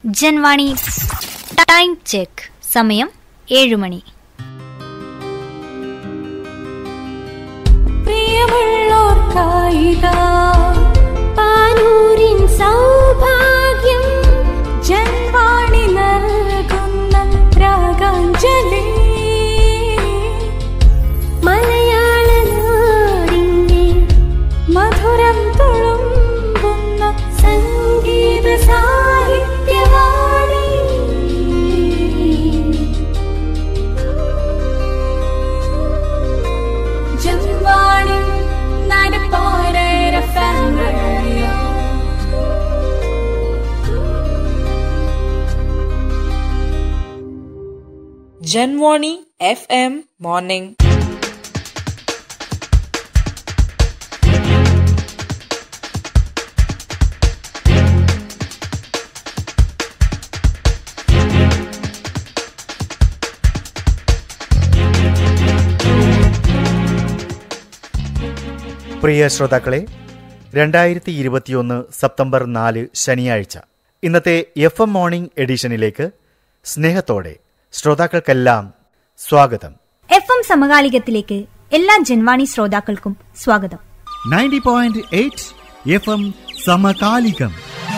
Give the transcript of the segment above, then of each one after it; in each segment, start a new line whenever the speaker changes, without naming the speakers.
Janvani time check സമയം ഏഴുമണി
പ്രിയമുള്ളോർക്കായിതാ പാനൂരിൻ സൗഭാഗ്യം ജൻവാണി നൽകുന്ന രാഗാഞ്ജലി മലയാള നാടിന്റെ മധുരം തുളുമ്പുന്ന സംഗീത സാഹിത്യവാണി ജൻവാണി നടപ്പോരേര ഫാമിലിയോ
Janwani FM Morning.
പ്രിയ ശ്രോതാക്കളെ രണ്ടായിരത്തി ഇരുപത്തിയൊന്ന് സെപ്റ്റംബർ നാല് ശനിയാഴ്ച ഇന്നത്തെ എഫ് എം മോർണിംഗ് എഡിഷനിലേക്ക് സ്നേഹത്തോടെ ശ്രോതാക്കൾക്കെല്ലാം സ്വാഗതം
എഫ് എം സമകാലികത്തിലേക്ക് എല്ലാ ജൻവാണി ശ്രോതാക്കൾക്കും സ്വാഗതം
ninety point eight F M സമകാലികം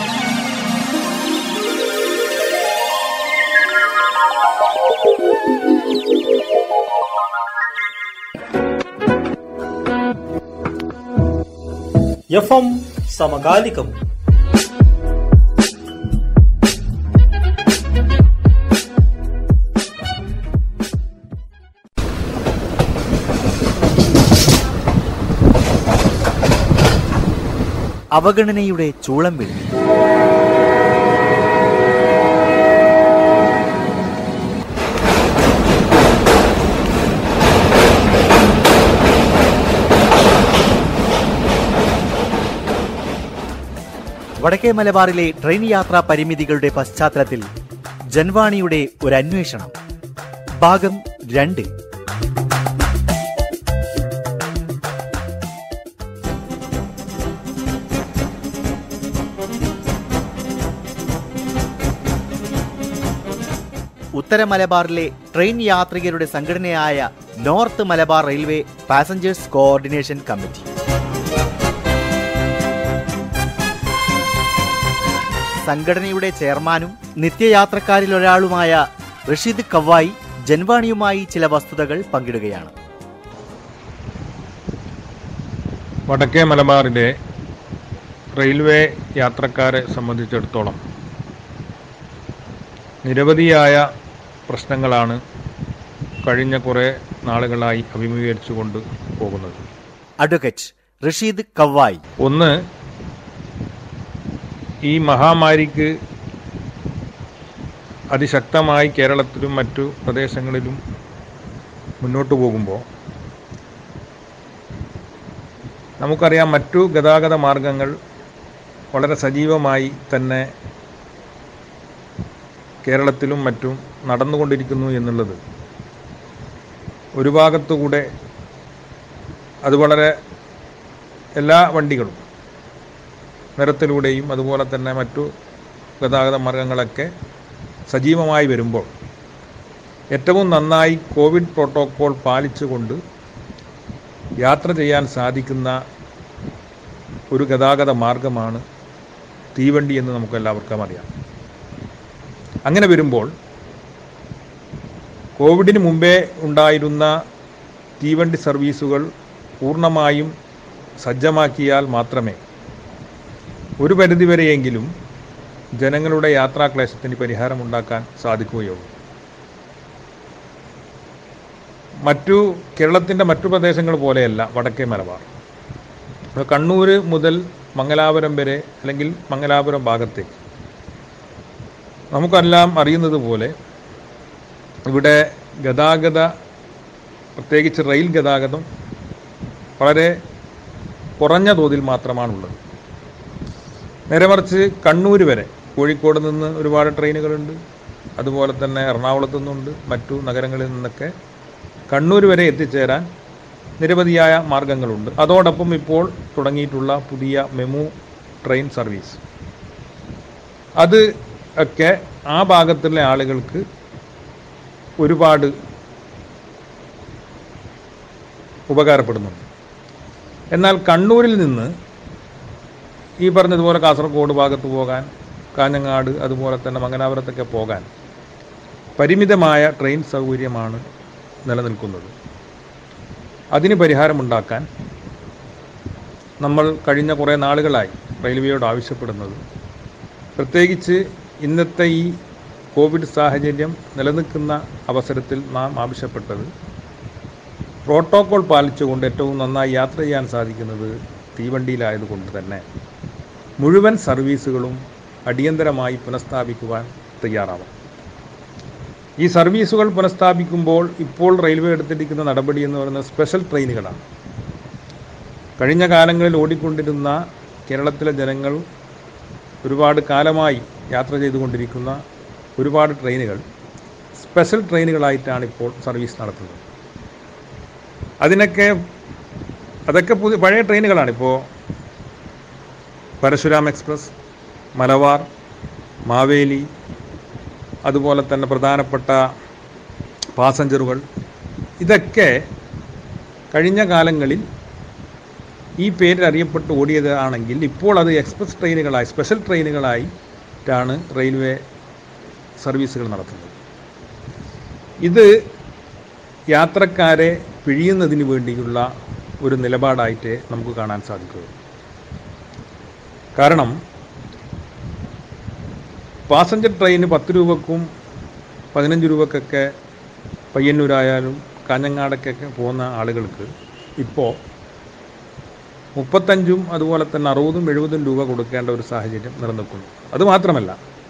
എഫ് എം സമകാലികം
അവഗണനയുടെ ചൂളം വിളി വടക്കേ മലബാറിലെ ട്രെയിൻ യാത്രാ പരിമിതികളുടെ പശ്ചാത്തലത്തിൽ ജൻവാണിയുടെ ഒരു അന്വേഷണം ഭാഗം രണ്ട് ഉത്തര മലബാറിലെ ട്രെയിൻ യാത്രികരുടെ സംഘടനയായ north Malabar railway passengers coordination committee സംഘടനയുടെ ചെയർമാനും നിത്യയാത്രക്കാരിലൊരാളുമായ റഷീദ് കവായി ജൻവാണിയുമായി ചില വസ്തുതകൾ പങ്കിടുകയാണ്
വടക്കേ മലബാറിലെ റെയിൽവേ യാത്രക്കാരെ സംബന്ധിച്ചിടത്തോളം നിരവധിയായ പ്രശ്നങ്ങളാണ് കഴിഞ്ഞ കുറേ നാളുകളായി അഭിമുഖീകരിച്ചുകൊണ്ട് പോകുന്നത്
അഡ്വക്കേറ്റ് റഷീദ് കവായി
ഒന്ന് ഈ മഹാമാരിക്ക് അതിശക്തമായി കേരളത്തിലും മറ്റു പ്രദേശങ്ങളിലും മുന്നോട്ട് പോകുമ്പോൾ നമുക്കറിയാം മറ്റു ഗതാഗത മാർഗങ്ങൾ വളരെ സജീവമായി തന്നെ കേരളത്തിലും മറ്റും നടന്നുകൊണ്ടിരിക്കുന്നു എന്നുള്ളത് ഒരു ഭാഗത്തുകൂടെ അത് വളരെ എല്ലാ വണ്ടികളും നിരത്തിലൂടെയും അതുപോലെ തന്നെ മറ്റു ഗതാഗത മാർഗങ്ങളൊക്കെ സജീവമായി വരുമ്പോൾ ഏറ്റവും നന്നായി കോവിഡ് പ്രോട്ടോക്കോൾ പാലിച്ചുകൊണ്ട് യാത്ര ചെയ്യാൻ സാധിക്കുന്ന ഒരു ഗതാഗത മാർഗമാണ് തീവണ്ടി എന്ന് നമുക്ക് എല്ലാവർക്കും അറിയാം അങ്ങനെ വരുമ്പോൾ കോവിഡിന് മുമ്പേ ഉണ്ടായിരുന്ന തീവണ്ടി സർവീസുകൾ പൂർണ്ണമായും സജ്ജമാക്കിയാൽ മാത്രമേ ഒരു പരിധിവരെയെങ്കിലും ജനങ്ങളുടെ യാത്രാക്ലേശത്തിന് പരിഹാരമുണ്ടാക്കാൻ സാധിക്കുകയുള്ളൂ മറ്റു കേരളത്തിൻ്റെ മറ്റു പ്രദേശങ്ങൾ പോലെയല്ല വടക്കേ മലബാർ ഇപ്പോൾ കണ്ണൂർ മുതൽ മംഗലാപുരം വരെ അല്ലെങ്കിൽ മംഗലാപുരം ഭാഗത്തേക്ക് നമുക്കെല്ലാം അറിയുന്നത് പോലെ ഇവിടെ ഗതാഗത പ്രത്യേകിച്ച് റെയിൽ ഗതാഗതം വളരെ കുറഞ്ഞ തോതിൽ മാത്രമാണുള്ളത് നേരെ മറിച്ച് കണ്ണൂർ വരെ കോഴിക്കോട് നിന്ന് ഒരുപാട് ട്രെയിനുകളുണ്ട് അതുപോലെ തന്നെ എറണാകുളത്തു നിന്നുണ്ട് മറ്റു നഗരങ്ങളിൽ നിന്നൊക്കെ കണ്ണൂർ വരെ എത്തിച്ചേരാൻ നിരവധിയായ മാർഗങ്ങളുണ്ട് അതോടൊപ്പം ഇപ്പോൾ തുടങ്ങിയിട്ടുള്ള പുതിയ മെമു ട്രെയിൻ സർവീസ് അത് ഒക്കെ ആ ഭാഗത്തുള്ള ആളുകൾക്ക് ഒരുപാട് ഉപകാരപ്പെടുന്നുണ്ട് എന്നാൽ കണ്ണൂരിൽ നിന്ന് ഈ പറഞ്ഞതുപോലെ കാസർഗോഡ് ഭാഗത്ത് പോകാൻ കാഞ്ഞങ്ങാട് അതുപോലെ തന്നെ മംഗലാപുരത്തൊക്കെ പോകാൻ പരിമിതമായ ട്രെയിൻ സൗകര്യമാണ് നിലനിൽക്കുന്നത് അതിന് പരിഹാരമുണ്ടാക്കാൻ നമ്മൾ കഴിഞ്ഞ കുറേ നാളുകളായി റെയിൽവേയോട് ആവശ്യപ്പെടുന്നത് പ്രത്യേകിച്ച് ഇന്നത്തെ ഈ കോവിഡ് സാഹചര്യം നിലനിൽക്കുന്ന അവസരത്തിൽ നാം ആവശ്യപ്പെട്ടത് പ്രോട്ടോകോൾ പാലിച്ചുകൊണ്ട് ഏറ്റവും നന്നായി യാത്ര ചെയ്യാൻ സാധിക്കുന്നത് തീവണ്ടിയിലായതുകൊണ്ട് തന്നെ മുഴുവൻ സർവീസുകളും അടിയന്തരമായി പുനഃസ്ഥാപിക്കുവാൻ തയ്യാറാവും ഈ സർവീസുകൾ പുനഃസ്ഥാപിക്കുമ്പോൾ ഇപ്പോൾ റെയിൽവേ എടുത്തിരിക്കുന്ന നടപടി എന്ന് പറയുന്നത് സ്പെഷ്യൽ ട്രെയിനുകളാണ് കഴിഞ്ഞ കാലങ്ങളിൽ ഓടിക്കൊണ്ടിരുന്ന കേരളത്തിലെ ജനങ്ങൾ ഒരുപാട് കാലമായി യാത്ര ചെയ്തുകൊണ്ടിരിക്കുന്ന ഒരുപാട് ട്രെയിനുകൾ സ്പെഷ്യൽ ട്രെയിനുകളായിട്ടാണ് ഇപ്പോൾ സർവീസ് നടത്തുന്നത് അതിനൊക്കെ അതൊക്കെ പുതിയ പഴയ ട്രെയിനുകളാണ് ഇപ്പോൾ പരശുരാം എക്സ്പ്രസ് മലബാർ മാവേലി അതുപോലെ തന്നെ പ്രധാനപ്പെട്ട പാസഞ്ചറുകൾ ഇതൊക്കെ കഴിഞ്ഞ കാലങ്ങളിൽ ഈ പേരിൽ അറിയപ്പെട്ട് ഓടിയതാണെങ്കിൽ ഇപ്പോൾ അത് എക്സ്പ്രസ് ട്രെയിനുകളായി സ്പെഷ്യൽ ട്രെയിനുകളായിട്ടാണ് റെയിൽവേ സർവീസുകൾ നടത്തുന്നത് ഇത് യാത്രക്കാരെ പിഴിയുന്നതിന് വേണ്ടിയുള്ള ഒരു നിലപാടായിട്ട് നമുക്ക് കാണാൻ സാധിക്കുക കാരണം പാസഞ്ചർ ട്രെയിന് പത്ത് രൂപക്കും പതിനഞ്ച് രൂപക്കൊക്കെ പയ്യന്നൂരായാലും കാഞ്ഞങ്ങാടക്കൊക്കെ പോകുന്ന ആളുകൾക്ക് ഇപ്പോൾ മുപ്പത്തഞ്ചും അതുപോലെ തന്നെ അറുപതും എഴുപതും രൂപ കൊടുക്കേണ്ട ഒരു സാഹചര്യം നിലനിൽക്കുന്നു അതുമാത്രമല്ല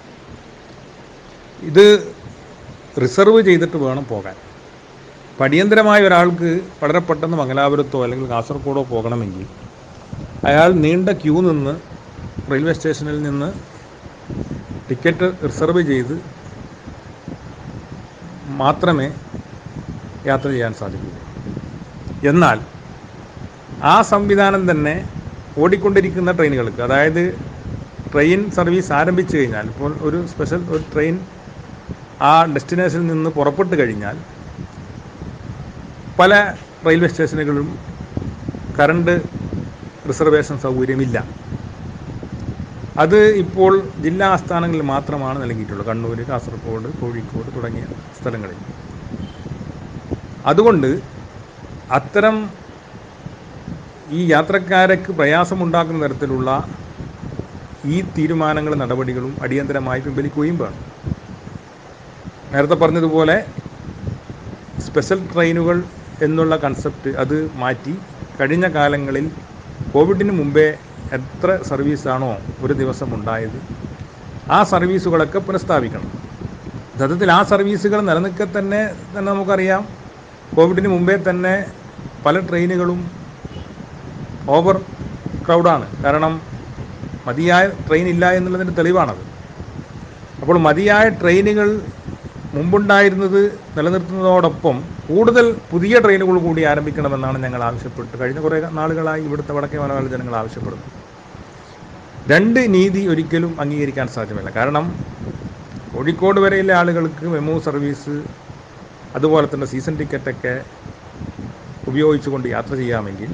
ഇത് റിസർവ് ചെയ്തിട്ട് വേണം പോകാൻ അടിയന്തരമായ ഒരാൾക്ക് വളരെ പെട്ടെന്ന് മംഗലാപുരത്തോ അല്ലെങ്കിൽ കാസർഗോഡോ പോകണമെങ്കിൽ അയാൾ നീണ്ട ക്യൂ നിന്ന് റെയിൽവേ സ്റ്റേഷനിൽ നിന്ന് ടിക്കറ്റ് റിസർവ് ചെയ്ത് മാത്രമേ യാത്ര ചെയ്യാൻ സാധിക്കൂ എന്നാൽ ആ സംവിധാനം തന്നെ ഓടിക്കൊണ്ടിരിക്കുന്ന ട്രെയിനുകൾക്ക് അതായത് ട്രെയിൻ സർവീസ് ആരംഭിച്ചു കഴിഞ്ഞാൽ ഇപ്പോൾ ഒരു സ്പെഷ്യൽ ഒരു ട്രെയിൻ ആ ഡെസ്റ്റിനേഷനിൽ നിന്ന് പുറപ്പെട്ട് കഴിഞ്ഞാൽ പല റെയിൽവേ സ്റ്റേഷനുകളിലും കറണ്ട് റിസർവേഷൻ സൗകര്യമില്ല അത് ഇപ്പോൾ ജില്ലാ ആസ്ഥാനങ്ങളിൽ മാത്രമാണ് നൽകിയിട്ടുള്ളത് കണ്ണൂർ കാസർഗോഡ് കോഴിക്കോട് തുടങ്ങിയ സ്ഥലങ്ങളിൽ അതുകൊണ്ട് അത്തരം ഈ യാത്രക്കാർക്ക് പ്രയാസമുണ്ടാക്കുന്ന തരത്തിലുള്ള ഈ തീരുമാനങ്ങളും നടപടികളും അടിയന്തരമായി പിൻവലിക്കുകയും വേണം നേരത്തെ പറഞ്ഞതുപോലെ സ്പെഷ്യൽ ട്രെയിനുകൾ എന്നുള്ള കൺസെപ്റ്റ് അത് മാറ്റി കഴിഞ്ഞ കാലങ്ങളിൽ കോവിഡിന് മുമ്പേ എത്ര സർവീസാണോ ഒരു ദിവസം ഉണ്ടായത് ആ സർവീസുകളൊക്കെ പുനഃസ്ഥാപിക്കണം സത്യത്തിൽ ആ സർവീസുകൾ നിലനിൽക്കെ തന്നെ തന്നെ നമുക്കറിയാം കോവിഡിന് മുമ്പേ തന്നെ പല ട്രെയിനുകളും ഓവർ ക്രൗഡാണ് കാരണം മതിയായ ട്രെയിൻ ഇല്ല എന്നുള്ളതിൻ്റെ തെളിവാണത് അപ്പോൾ മതിയായ ട്രെയിനുകൾ മുമ്പുണ്ടായിരുന്നത് നിലനിർത്തുന്നതോടൊപ്പം കൂടുതൽ പുതിയ ട്രെയിനുകൾ കൂടി ആരംഭിക്കണമെന്നാണ് ഞങ്ങൾ ആവശ്യപ്പെട്ട് കഴിഞ്ഞ കുറേ നാളുകളായി ഇവിടുത്തെ വടക്കേ മലയാള ജനങ്ങൾ ആവശ്യപ്പെടുന്നു രണ്ട് നീതി ഒരിക്കലും അംഗീകരിക്കാൻ സാധ്യമല്ല കാരണം കോഴിക്കോട് വരെയുള്ള ആളുകൾക്ക് മെമു സർവീസ് അതുപോലെ തന്നെ സീസൺ ടിക്കറ്റൊക്കെ ഉപയോഗിച്ചുകൊണ്ട് യാത്ര ചെയ്യാമെങ്കിൽ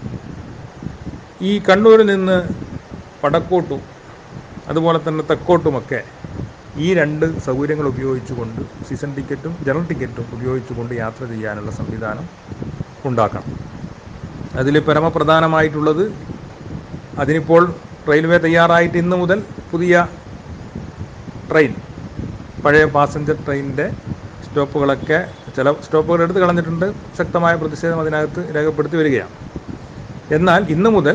ഈ കണ്ണൂരിൽ നിന്ന് വടക്കോട്ടും അതുപോലെ തന്നെ തെക്കോട്ടുമൊക്കെ ഈ രണ്ട് സൗകര്യങ്ങൾ ഉപയോഗിച്ചുകൊണ്ട് സീസൺ ടിക്കറ്റും ജനറൽ ടിക്കറ്റും ഉപയോഗിച്ചുകൊണ്ട് യാത്ര ചെയ്യാനുള്ള സംവിധാനം ഉണ്ടാക്കണം അതിൽ പരമപ്രധാനമായിട്ടുള്ളത് അതിനിപ്പോൾ റെയിൽവേ തയ്യാറായിട്ട് ഇന്ന് മുതൽ പുതിയ ട്രെയിൻ പഴയ പാസഞ്ചർ ട്രെയിനിൻ്റെ സ്റ്റോപ്പുകളൊക്കെ ചില സ്റ്റോപ്പുകൾ എടുത്ത് കളഞ്ഞിട്ടുണ്ട് ശക്തമായ പ്രതിഷേധം അതിനകത്ത് രേഖപ്പെടുത്തി വരികയാണ് എന്നാൽ ഇന്ന് മുതൽ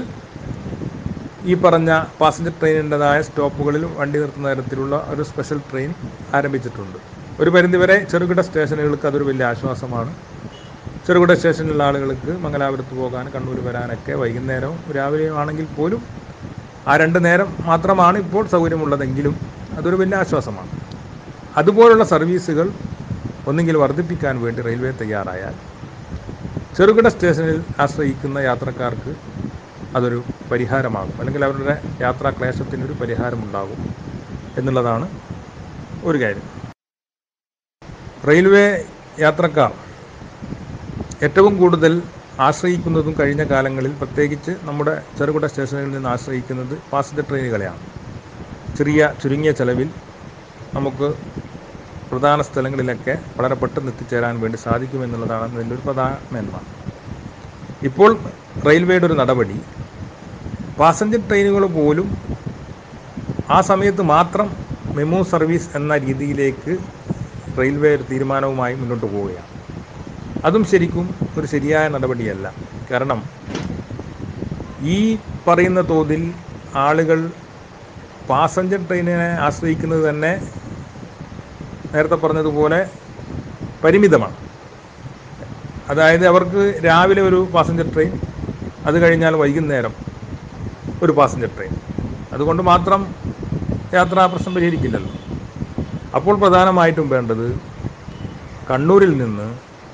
ഈ പറഞ്ഞ പാസഞ്ചർ ട്രെയിനിൻ്റെതായ സ്റ്റോപ്പുകളിൽ വണ്ടി നിർത്തുന്ന തരത്തിലുള്ള ഒരു സ്പെഷ്യൽ ട്രെയിൻ ആരംഭിച്ചിട്ടുണ്ട് ഒരു പരിധിവരെ ചെറുകിട സ്റ്റേഷനുകൾക്ക് അതൊരു വലിയ ആശ്വാസമാണ് ചെറുകിട സ്റ്റേഷനിലുള്ള ആളുകൾക്ക് മംഗലാപുരത്ത് പോകാൻ കണ്ണൂർ വരാനൊക്കെ വൈകുന്നേരവും രാവിലെയും ആണെങ്കിൽ പോലും ആ രണ്ട് നേരം മാത്രമാണ് ഇപ്പോൾ സൗകര്യമുള്ളതെങ്കിലും അതൊരു വലിയ ആശ്വാസമാണ് അതുപോലുള്ള സർവീസുകൾ ഒന്നെങ്കിൽ വർദ്ധിപ്പിക്കാൻ വേണ്ടി റെയിൽവേ തയ്യാറായാൽ ചെറുകിട സ്റ്റേഷനിൽ ആശ്രയിക്കുന്ന യാത്രക്കാർക്ക് അതൊരു പരിഹാരമാകും അല്ലെങ്കിൽ അവരുടെ യാത്രാ ക്ലേശത്തിനൊരു പരിഹാരമുണ്ടാകും എന്നുള്ളതാണ് ഒരു കാര്യം റെയിൽവേ യാത്രക്കാർ ഏറ്റവും കൂടുതൽ ആശ്രയിക്കുന്നതും കഴിഞ്ഞ കാലങ്ങളിൽ പ്രത്യേകിച്ച് നമ്മുടെ ചെറുകിട സ്റ്റേഷനുകളിൽ നിന്ന് ആശ്രയിക്കുന്നത് പാസഞ്ചർ ട്രെയിനുകളെയാണ് ചെറിയ ചുരുങ്ങിയ ചെലവിൽ നമുക്ക് പ്രധാന സ്ഥലങ്ങളിലൊക്കെ വളരെ പെട്ടെന്ന് എത്തിച്ചേരാൻ വേണ്ടി സാധിക്കുമെന്നുള്ളതാണ് ഇതിൻ്റെ ഒരു പ്രധാന മേന്മ ഇപ്പോൾ റെയിൽവേയുടെ ഒരു നടപടി പാസഞ്ചർ ട്രെയിനുകൾ പോലും ആ സമയത്ത് മാത്രം മെമു സർവീസ് എന്ന രീതിയിലേക്ക് റെയിൽവേ ഒരു തീരുമാനവുമായി മുന്നോട്ട് പോവുകയാണ് അതും ശരിക്കും ഒരു ശരിയായ നടപടിയല്ല കാരണം ഈ പറയുന്ന തോതിൽ ആളുകൾ പാസഞ്ചർ ട്രെയിനിനെ ആശ്രയിക്കുന്നത് തന്നെ നേരത്തെ പറഞ്ഞതുപോലെ പരിമിതമാണ് അതായത് അവർക്ക് രാവിലെ ഒരു പാസഞ്ചർ ട്രെയിൻ അത് കഴിഞ്ഞാൽ വൈകുന്നേരം ഒരു പാസഞ്ചർ ട്രെയിൻ അതുകൊണ്ട് മാത്രം യാത്രാ പ്രശ്നം പരിഹരിക്കില്ലല്ലോ അപ്പോൾ പ്രധാനമായിട്ടും വേണ്ടത് കണ്ണൂരിൽ നിന്ന്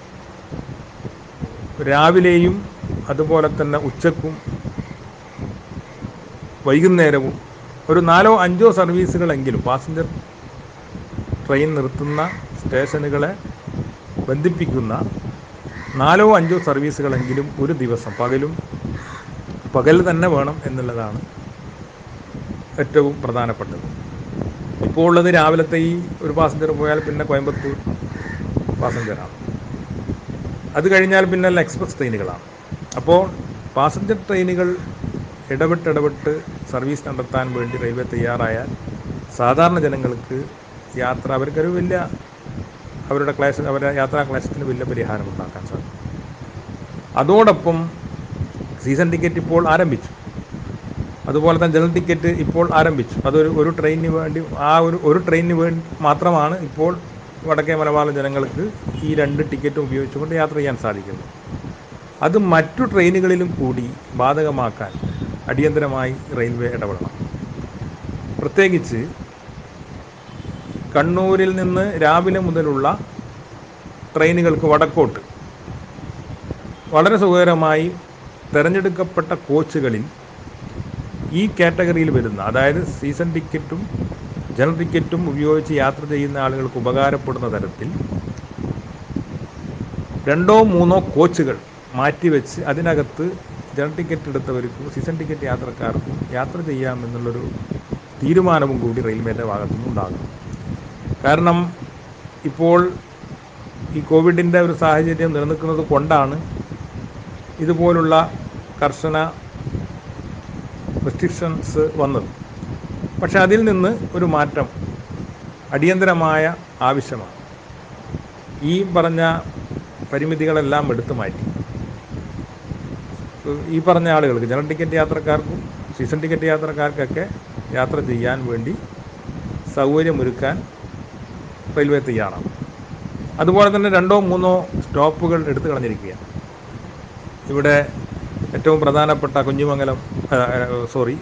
രാവിലെയും അതുപോലെ തന്നെ ഉച്ചക്കും വൈകുന്നേരവും ഒരു നാലോ അഞ്ചോ സർവീസുകളെങ്കിലും പാസഞ്ചർ ട്രെയിൻ നിർത്തുന്ന സ്റ്റേഷനുകളെ ബന്ധിപ്പിക്കുന്ന നാലോ അഞ്ചോ സർവീസുകളെങ്കിലും ഒരു ദിവസം പകലും പകൽ തന്നെ വേണം എന്നുള്ളതാണ് ഏറ്റവും പ്രധാനപ്പെട്ടത് ഇപ്പോൾ ഉള്ളത് രാവിലത്തെ ഈ ഒരു പാസഞ്ചർ പോയാൽ പിന്നെ കോയമ്പത്തൂർ പാസഞ്ചറാണ് അത് കഴിഞ്ഞാൽ പിന്നെ എല്ലാം എക്സ്പ്രസ് ട്രെയിനുകളാണ് അപ്പോൾ പാസഞ്ചർ ട്രെയിനുകൾ ഇടവിട്ട് ഇടവിട്ട് സർവീസ് നടത്താൻ വേണ്ടി റെയിൽവേ തയ്യാറായാൽ സാധാരണ ജനങ്ങൾക്ക് യാത്ര അവർക്കൊരു വലിയ അവരുടെ ക്ലേശ അവരുടെ യാത്രാ ക്ലേശത്തിന് വലിയ പരിഹാരം ഉണ്ടാക്കാൻ സാധിക്കും അതോടൊപ്പം സീസൺ ടിക്കറ്റ് ഇപ്പോൾ ആരംഭിച്ചു അതുപോലെ തന്നെ ജനറൽ ടിക്കറ്റ് ഇപ്പോൾ ആരംഭിച്ചു അതൊരു ഒരു ട്രെയിനിന് വേണ്ടി ആ ഒരു ഒരു ട്രെയിനിന് വേണ്ടി മാത്രമാണ് ഇപ്പോൾ വടക്കേ മലബാർ ജനങ്ങൾക്ക് ഈ രണ്ട് ടിക്കറ്റും ഉപയോഗിച്ചുകൊണ്ട് യാത്ര ചെയ്യാൻ സാധിക്കുന്നത് അത് മറ്റു ട്രെയിനുകളിലും കൂടി ബാധകമാക്കാൻ അടിയന്തരമായി റെയിൽവേ ഇടപെടണം പ്രത്യേകിച്ച് കണ്ണൂരിൽ നിന്ന് രാവിലെ മുതലുള്ള ട്രെയിനുകൾക്ക് വടക്കോട്ട് വളരെ സുഖകരമായി തിരഞ്ഞെടുക്കപ്പെട്ട കോച്ചുകളിൽ ഈ കാറ്റഗറിയിൽ വരുന്ന അതായത് സീസൺ ടിക്കറ്റും ജനറൽ ടിക്കറ്റും ഉപയോഗിച്ച് യാത്ര ചെയ്യുന്ന ആളുകൾക്ക് ഉപകാരപ്പെടുന്ന തരത്തിൽ രണ്ടോ മൂന്നോ കോച്ചുകൾ മാറ്റിവെച്ച് അതിനകത്ത് ജനറൽ ടിക്കറ്റ് എടുത്തവർക്കും സീസൺ ടിക്കറ്റ് യാത്രക്കാർക്കും യാത്ര ചെയ്യാമെന്നുള്ളൊരു തീരുമാനവും കൂടി റെയിൽവേൻ്റെ ഭാഗത്തുനിന്ന് ഉണ്ടാകും കാരണം ഇപ്പോൾ ഈ കോവിഡിൻ്റെ ഒരു സാഹചര്യം നിലനിൽക്കുന്നത് കൊണ്ടാണ് ഇതുപോലുള്ള കർശന റെസ്ട്രിക്ഷൻസ് വന്നത് പക്ഷെ അതിൽ നിന്ന് ഒരു മാറ്റം അടിയന്തരമായ ആവശ്യമാണ് ഈ പറഞ്ഞ പരിമിതികളെല്ലാം എടുത്തു മാറ്റി ഈ പറഞ്ഞ ആളുകൾക്ക് ജനറൽ ടിക്കറ്റ് യാത്രക്കാർക്കും സീസൺ ടിക്കറ്റ് യാത്രക്കാർക്കൊക്കെ യാത്ര ചെയ്യാൻ വേണ്ടി സൗകര്യമൊരുക്കാൻ റെയിൽവേ തയ്യാറാണ് അതുപോലെ തന്നെ രണ്ടോ മൂന്നോ സ്റ്റോപ്പുകൾ എടുത്തു കളഞ്ഞിരിക്കുകയാണ് ഇവിടെ ഏറ്റവും പ്രധാനപ്പെട്ട കുഞ്ഞുമംഗലം സോറി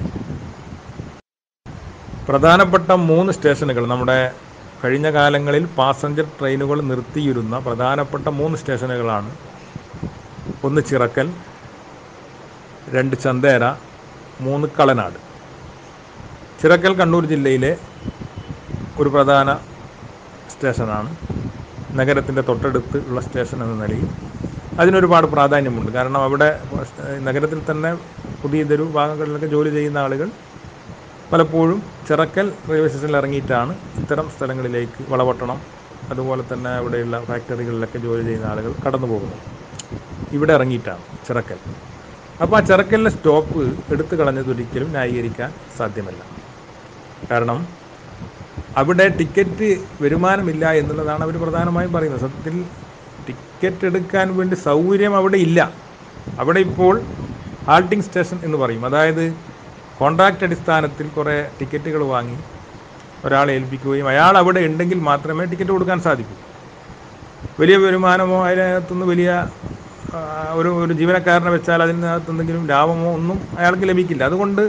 പ്രധാനപ്പെട്ട മൂന്ന് സ്റ്റേഷനുകൾ നമ്മുടെ കഴിഞ്ഞ കാലങ്ങളിൽ പാസഞ്ചർ ട്രെയിനുകൾ നിർത്തിയിരുന്ന പ്രധാനപ്പെട്ട മൂന്ന് സ്റ്റേഷനുകളാണ് ഒന്ന് ചിറക്കൽ രണ്ട് ചന്തേര മൂന്ന് കളനാട് ചിറക്കൽ കണ്ണൂർ ജില്ലയിലെ ഒരു പ്രധാന സ്റ്റേഷനാണ് നഗരത്തിൻ്റെ തൊട്ടടുത്ത് ഉള്ള സ്റ്റേഷൻ എന്ന നിലയിൽ അതിനൊരുപാട് പ്രാധാന്യമുണ്ട് കാരണം അവിടെ നഗരത്തിൽ തന്നെ പുതിയ തെരു ഭാഗങ്ങളിലൊക്കെ ജോലി ചെയ്യുന്ന ആളുകൾ പലപ്പോഴും ചിറക്കൽ റെയിൽവേ സ്റ്റേഷനിൽ ഇറങ്ങിയിട്ടാണ് ഇത്തരം സ്ഥലങ്ങളിലേക്ക് വളപട്ടണം അതുപോലെ തന്നെ അവിടെയുള്ള ഫാക്ടറികളിലൊക്കെ ജോലി ചെയ്യുന്ന ആളുകൾ കടന്നു പോകുന്നത് ഇവിടെ ഇറങ്ങിയിട്ടാണ് ചിറക്കൽ അപ്പോൾ ആ ചിറക്കലിലെ സ്റ്റോപ്പ് എടുത്തു കളഞ്ഞത് ഒരിക്കലും ന്യായീകരിക്കാൻ സാധ്യമല്ല കാരണം അവിടെ ടിക്കറ്റ് വരുമാനമില്ല എന്നുള്ളതാണ് അവർ പ്രധാനമായും പറയുന്നത് സത്യത്തിൽ ടിക്കറ്റ് എടുക്കാൻ വേണ്ടി സൗകര്യം അവിടെ ഇല്ല അവിടെ ഇപ്പോൾ ഹാൾട്ടിംഗ് സ്റ്റേഷൻ എന്ന് പറയും അതായത് കോൺട്രാക്റ്റ് അടിസ്ഥാനത്തിൽ കുറേ ടിക്കറ്റുകൾ വാങ്ങി ഒരാളെ ഏൽപ്പിക്കുകയും അയാൾ അവിടെ ഉണ്ടെങ്കിൽ മാത്രമേ ടിക്കറ്റ് കൊടുക്കാൻ സാധിക്കൂ വലിയ വരുമാനമോ അതിനകത്തുനിന്ന് വലിയ ആ, ഒരു ഒരു ജീവനക്കാരനെ വെച്ചാൽ അതിനകത്ത് എന്തെങ്കിലും ലാഭമോ ഒന്നും അയാൾക്ക് ലഭിക്കില്ല അതുകൊണ്ട്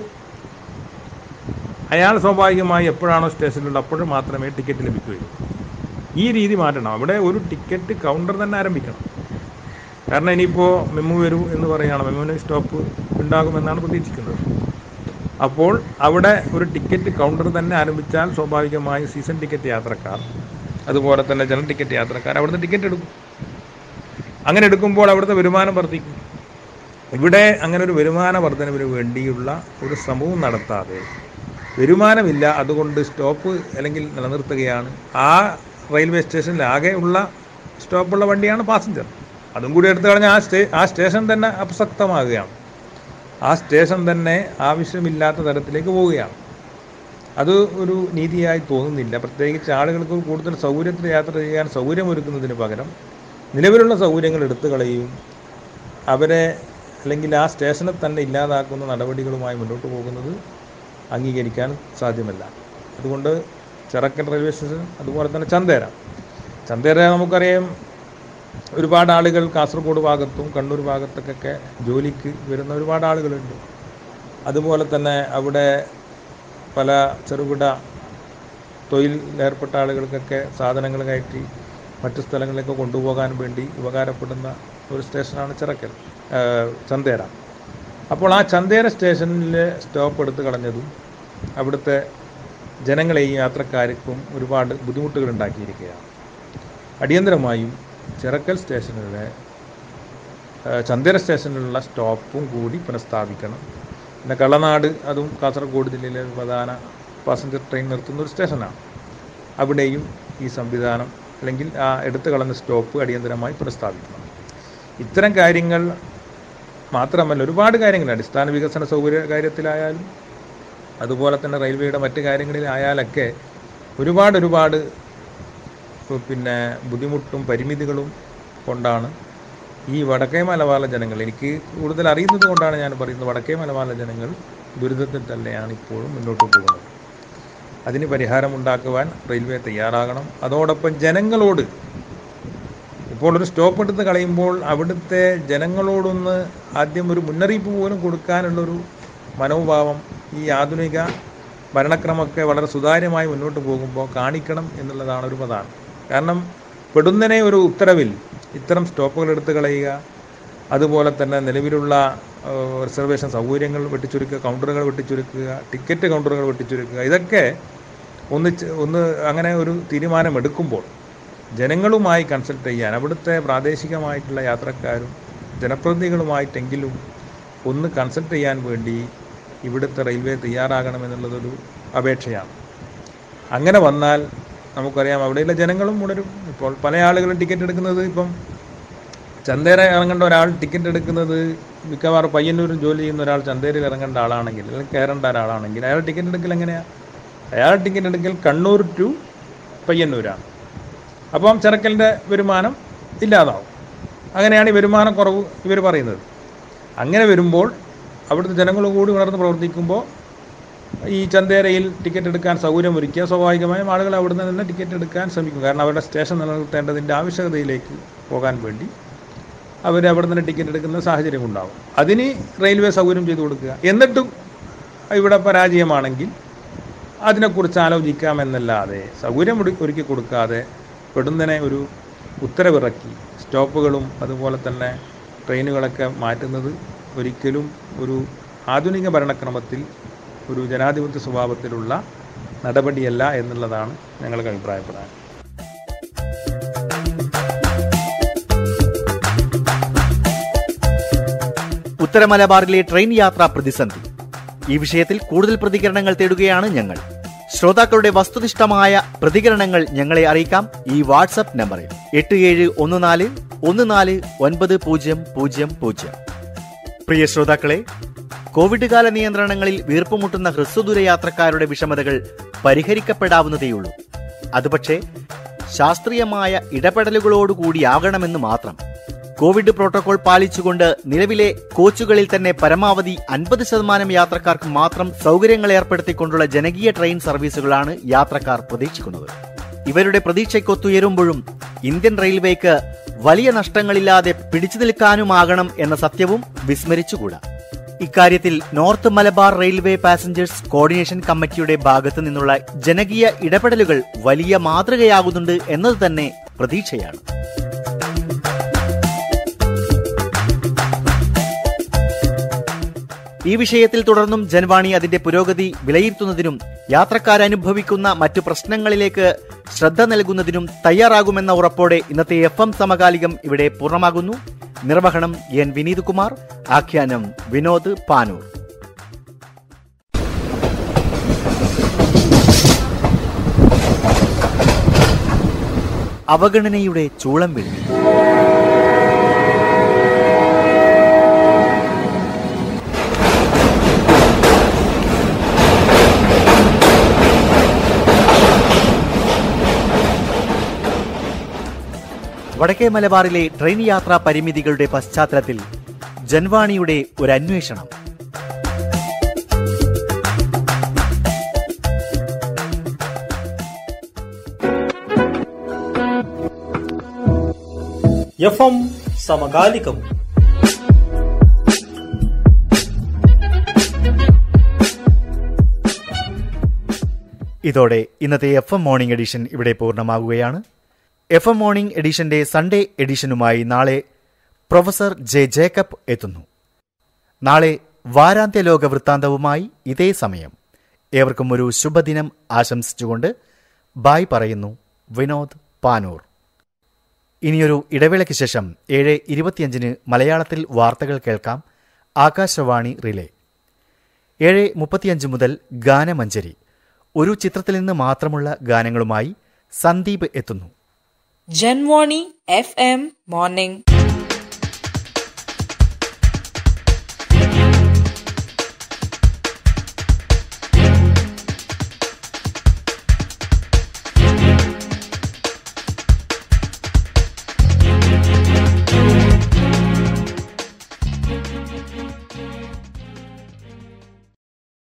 അയാൾ സ്വാഭാവികമായി എപ്പോഴാണോ സ്റ്റേഷനിലുള്ളത് അപ്പോൾ മാത്രമേ ടിക്കറ്റ് ലഭിക്കുകയുള്ളൂ ഈ രീതി മാറ്റണം അവിടെ ഒരു ടിക്കറ്റ് കൗണ്ടർ തന്നെ ആരംഭിക്കണം കാരണം ഇനിയിപ്പോൾ മെമ്മു വരൂ എന്ന് പറയുകയാണ് മെമ്മുവിന് സ്റ്റോപ്പ് ഉണ്ടാകുമെന്നാണ് പ്രതീക്ഷിക്കുന്നത് അപ്പോൾ അവിടെ ഒരു ടിക്കറ്റ് കൗണ്ടർ തന്നെ ആരംഭിച്ചാൽ സ്വാഭാവികമായും സീസൺ ടിക്കറ്റ് യാത്രക്കാർ അതുപോലെ തന്നെ ജനറൽ ടിക്കറ്റ് യാത്രക്കാർ അവിടുന്ന് ടിക്കറ്റ് എടുക്കും അങ്ങനെ എടുക്കുമ്പോൾ അവിടുത്തെ വരുമാനം വർദ്ധിക്കും ഇവിടെ അങ്ങനെ ഒരു വരുമാന വർധനവിന് വേണ്ടിയുള്ള ഒരു ശ്രമവും നടത്താതെ വരുമാനമില്ല അതുകൊണ്ട് സ്റ്റോപ്പ് അല്ലെങ്കിൽ നിലനിർത്തുകയാണ് ആ റെയിൽവേ സ്റ്റേഷനിൽ ആകെ ഉള്ള സ്റ്റോപ്പുള്ള വണ്ടിയാണ് പാസഞ്ചർ അതും കൂടി എടുത്തു കഴിഞ്ഞാൽ ആ സ്റ്റേ ആ സ്റ്റേഷൻ തന്നെ അപ്രസക്തമാകുകയാണ് ആ സ്റ്റേഷൻ തന്നെ ആവശ്യമില്ലാത്ത തരത്തിലേക്ക് പോവുകയാണ് അത് ഒരു നീതിയായി തോന്നുന്നില്ല പ്രത്യേകിച്ച് ആളുകൾക്ക് കൂടുതൽ സൗകര്യത്തിൽ യാത്ര ചെയ്യാൻ സൗകര്യമൊരുക്കുന്നതിന് പകരം നിലവിലുള്ള സൗകര്യങ്ങൾ എടുത്തു കളയുകയും അവരെ അല്ലെങ്കിൽ ആ സ്റ്റേഷനെ തന്നെ ഇല്ലാതാക്കുന്ന നടപടികളുമായി മുന്നോട്ട് പോകുന്നത് അംഗീകരിക്കാൻ സാധ്യമല്ല അതുകൊണ്ട് ചിറക്കൽ റെയിൽവേ സ്റ്റേഷൻ അതുപോലെ തന്നെ ചന്തേര ചന്തേര നമുക്കറിയാം ഒരുപാട് ആളുകൾ കാസർഗോഡ് ഭാഗത്തും കണ്ണൂർ ഭാഗത്തൊക്കെ ജോലിക്ക് വരുന്ന ഒരുപാട് ആളുകളുണ്ട് അതുപോലെ തന്നെ അവിടെ പല ചെറുകിട തൊഴിലിലേർപ്പെട്ട ആളുകൾക്കൊക്കെ സാധനങ്ങൾ കയറ്റി മറ്റു സ്ഥലങ്ങളിലേക്ക് കൊണ്ടുപോകാൻ വേണ്ടി ഉപകാരപ്പെടുന്ന ഒരു സ്റ്റേഷനാണ് ചിറക്കൽ ആ, ചന്തേര അപ്പോൾ ആ ചന്തേര സ്റ്റേഷനിലെ സ്റ്റോപ്പ് എടുത്ത് കളഞ്ഞതും അവിടുത്തെ ജനങ്ങളെയും യാത്രക്കാർക്കും ഒരുപാട് ബുദ്ധിമുട്ടുകൾ ഉണ്ടാക്കിയിരിക്കുകയാണ് അടിയന്തരമായും ചിറക്കൽ സ്റ്റേഷനിലെ ആ, ചന്തേര സ്റ്റേഷനിലുള്ള സ്റ്റോപ്പും കൂടി പുനഃസ്ഥാപിക്കണം പിന്നെ കള്ളനാട് അതും കാസർഗോഡ് ജില്ലയിലെ ഒരു പ്രധാന പാസഞ്ചർ ട്രെയിൻ നിർത്തുന്ന ഒരു സ്റ്റേഷനാണ് അവിടെയും ഈ സംവിധാനം അല്ലെങ്കിൽ ആ എടുത്തു കളഞ്ഞ സ്റ്റോപ്പ് അടിയന്തരമായി പുനഃസ്ഥാപിക്കണം ഇത്തരം കാര്യങ്ങൾ മാത്രമല്ല ഒരുപാട് കാര്യങ്ങൾ അടിസ്ഥാന വികസന സൗകര്യ കാര്യത്തിലായാലും അതുപോലെ തന്നെ റെയിൽവേയുടെ മറ്റ് കാര്യങ്ങളിലായാലൊക്കെ ഒരുപാട് ഒരുപാട് പിന്നെ ബുദ്ധിമുട്ടും പരിമിതികളും കൊണ്ടാണ് ഈ വടക്കേ മലബാറിലെ ജനങ്ങൾ എനിക്ക് കൂടുതൽ അറിയുന്നത് കൊണ്ടാണ് ഞാൻ പറയുന്നത് വടക്കേ മലബാറിലെ ജനങ്ങൾ ദുരിതത്തിൽ തന്നെയാണ് ഇപ്പോഴും മുന്നോട്ട് പോകുന്നത് അതിന് പരിഹാരമുണ്ടാക്കുവാൻ റെയിൽവേ തയ്യാറാകണം അതോടൊപ്പം ജനങ്ങളോട് ഇപ്പോൾ ഒരു സ്റ്റോപ്പ് എടുത്ത് കളയുമ്പോൾ അവിടുത്തെ ജനങ്ങളോടൊന്ന് ആദ്യം ഒരു മുന്നറിയിപ്പ് പോലും കൊടുക്കാനുള്ളൊരു മനോഭാവം ഈ ആധുനിക ഭരണക്രമമൊക്കെ വളരെ സുതാര്യമായി മുന്നോട്ട് പോകുമ്പോൾ കാണിക്കണം എന്നുള്ളതാണ് ഒരു പ്രധാനം കാരണം പെടുന്നനെ ഒരു ഉത്തരവിൽ ഇത്തരം സ്റ്റോപ്പുകൾ എടുത്ത് കളയുക അതുപോലെ തന്നെ നിലവിലുള്ള ആ, റിസർവേഷൻ സൗകര്യങ്ങൾ വെട്ടിച്ചുരുക്കുക കൗണ്ടറുകൾ വെട്ടിച്ചുരുക്കുക ടിക്കറ്റ് കൗണ്ടറുകൾ വെട്ടിച്ചുരുക്കുക ഇതൊക്കെ ഒന്ന് ചെ- ഒന്ന് അങ്ങനെ ഒരു തീരുമാനമെടുക്കുമ്പോൾ ജനങ്ങളുമായി കൺസൾട്ട് ചെയ്യാൻ അവിടുത്തെ പ്രാദേശികമായിട്ടുള്ള യാത്രക്കാരും ജനപ്രതിനിധികളുമായിട്ടെങ്കിലും ഒന്ന് കൺസൾട്ട് ചെയ്യാൻ വേണ്ടി ഇവിടുത്തെ റെയിൽവേ തയ്യാറാകണമെന്നുള്ളതൊരു അപേക്ഷയാണ് അങ്ങനെ വന്നാൽ നമുക്കറിയാം അവിടെയുള്ള ജനങ്ങളും ഉണരും ഇപ്പോൾ പല ആളുകളും ടിക്കറ്റ് എടുക്കുന്നത് ഇപ്പം ചന്തേര ഇറങ്ങേണ്ട ഒരാൾ ടിക്കറ്റ് എടുക്കുന്നത് മിക്കവാറും പയ്യന്നൂരിൽ ജോലി ചെയ്യുന്ന ഒരാൾ ചന്തേരിൽ ഇറങ്ങേണ്ട ആളാണെങ്കിൽ അല്ലെങ്കിൽ കയറേണ്ട ഒരാളാണെങ്കിൽ അയാൾ ടിക്കറ്റ് എടുക്കൽ എങ്ങനെയാണ് അയാൾ ടിക്കറ്റ് എടുക്കൽ കണ്ണൂർ ടു പയ്യന്നൂരാണ് അപ്പം ചിറക്കലിൻ്റെ വരുമാനം ഇല്ലാതാവും അങ്ങനെയാണ് ഈ വരുമാനക്കുറവ് ഇവർ പറയുന്നത് അങ്ങനെ വരുമ്പോൾ അവിടുത്തെ ജനങ്ങൾ കൂടി ഉണർന്ന് പ്രവർത്തിക്കുമ്പോൾ ഈ ചന്തേരയിൽ ടിക്കറ്റ് എടുക്കാൻ സൗകര്യമൊരുക്കിയ സ്വാഭാവികമായും ആളുകൾ അവിടുന്ന് തന്നെ ടിക്കറ്റ് എടുക്കാൻ ശ്രമിക്കും കാരണം അവരുടെ സ്റ്റേഷൻ നിലനിർത്തേണ്ടതിൻ്റെ ആവശ്യകതയിലേക്ക് പോകാൻ വേണ്ടി അവർ അവിടെ നിന്ന് ടിക്കറ്റ് എടുക്കുന്ന സാഹചര്യം ഉണ്ടാവും അതിന് റെയിൽവേ സൗകര്യം ചെയ്തു കൊടുക്കുക എന്നിട്ടും ഇവിടെ പരാജയമാണെങ്കിൽ അതിനെക്കുറിച്ച് ആലോചിക്കാമെന്നല്ലാതെ സൗകര്യം ഒരു- ഒരുക്കി കൊടുക്കാതെ പെടുന്നതിനെ ഒരു ഉത്തരവിറക്കി സ്റ്റോപ്പുകളും അതുപോലെ തന്നെ ട്രെയിനുകളൊക്കെ മാറ്റുന്നത് ഒരിക്കലും ഒരു ആധുനിക ഭരണക്രമത്തിൽ ഒരു ജനാധിപത്യ സ്വഭാവത്തിലുള്ള നടപടിയല്ല എന്നുള്ളതാണ് ഞങ്ങൾക്ക് അഭിപ്രായപ്പെടാൻ
ഉത്തര മലബാറിലെ ട്രെയിൻ യാത്രാ പ്രതിസന്ധി ഈ വിഷയത്തിൽ കൂടുതൽ പ്രതികരണങ്ങൾ തേടുകയാണ് ഞങ്ങൾ ശ്രോതാക്കളുടെ വസ്തുനിഷ്ഠമായ പ്രതികരണങ്ങൾ ഞങ്ങളെ അറിയിക്കാം ഈ വാട്സപ്പ് നമ്പറിൽ എട്ട് ഏഴ് ഒന്ന് നാല് ഒന്ന് നാല് ഒൻപത് പൂജ്യം പൂജ്യം പൂജ്യം പ്രിയ ശ്രോതാക്കളെ കോവിഡ് കാല നിയന്ത്രണങ്ങളിൽ വീർപ്പുമുട്ടുന്ന ഹ്രസ്വദൂര യാത്രക്കാരുടെ വിഷമതകൾ പരിഹരിക്കപ്പെടാവുന്നതേയുള്ളൂ അത് പക്ഷേ ശാസ്ത്രീയമായ ഇടപെടലുകളോടുകൂടിയാകണമെന്ന് മാത്രം കോവിഡ് പ്രോട്ടോകോൾ പാലിച്ചുകൊണ്ട് നിലവിലെ കോച്ചുകളിൽ തന്നെ പരമാവധി അൻപത് ശതമാനം യാത്രക്കാർക്ക് മാത്രം സൗകര്യങ്ങൾ ഏർപ്പെടുത്തിക്കൊണ്ടുള്ള ജനകീയ ട്രെയിൻ സർവീസുകളാണ് യാത്രക്കാർ പ്രതീക്ഷിക്കുന്നത് ഇവരുടെ പ്രതീക്ഷയ്ക്കൊത്തുയരുമ്പോഴും ഇന്ത്യൻ റെയിൽവേക്ക് വലിയ നഷ്ടങ്ങളില്ലാതെ പിടിച്ചു നിൽക്കാനുമാകണം എന്ന സത്യവും വിസ്മരിച്ചുകൂടാ ഇക്കാര്യത്തിൽ north Malabar railway passengers coordination കമ്മിറ്റിയുടെ ഭാഗത്തു നിന്നുള്ള ജനകീയ ഇടപെടലുകൾ വലിയ മാതൃകയാകുന്നുണ്ട് എന്നത് തന്നെ പ്രതീക്ഷയാണ് ഈ വിഷയത്തിൽ തുടർന്നും ജൻവാണി അതിന്റെ പുരോഗതി വിലയിരുത്തുന്നതിനും യാത്രക്കാരനുഭവിക്കുന്ന മറ്റു പ്രശ്നങ്ങളിലേക്ക് ശ്രദ്ധ നൽകുന്നതിനും തയ്യാറാകുമെന്ന ഉറപ്പോടെ ഇന്നത്തെ എഫ് എം സമകാലികം ഇവിടെ പൂർണ്ണമാകുന്നു നിർവഹണം എൻ വിനീത് കുമാർ ആഖ്യാനം വിനോദ് പാനൂർ അവഗണനയുടെ ചൂളം വീഴുന്നു വടക്കേ മലബാറിലെ ട്രെയിൻ യാത്രാ പരിമിതികളുടെ പശ്ചാത്തലത്തിൽ ജൻവാണിയുടെ ഒരു അന്വേഷണം
എഫ് എം സമകാലികം
ഇതോടെ ഇന്നത്തെ എഫ് എം മോർണിംഗ് എഡിഷൻ ഇവിടെ പൂർണ്ണമാകുകയാണ് എഫ് എം മോർണിംഗ് എഡിഷന്റെ സൺഡേ എഡിഷനുമായി നാളെ പ്രൊഫസർ ജെ ജേക്കബ് എത്തുന്നു നാളെ വാരാന്ത്യ ലോക വൃത്താന്തവുമായി ഇതേ സമയം ഏവർക്കും ഒരു ശുഭദിനം ആശംസിച്ചുകൊണ്ട് ബായ് പറയുന്നു വിനോദ് പാനൂർ ഇനിയൊരു ഇടവേളയ്ക്ക് ശേഷം ഏഴ് ഇരുപത്തിയഞ്ചിന് മലയാളത്തിൽ വാർത്തകൾ കേൾക്കാം ആകാശവാണി റിലേ ഏഴ് മുപ്പത്തിയഞ്ച് മുതൽ ഗാനമഞ്ജരി ഒരു ചിത്രത്തിൽ നിന്ന് മാത്രമുള്ള ഗാനങ്ങളുമായി സന്ദീപ് എത്തുന്നു
Janwani FM Morning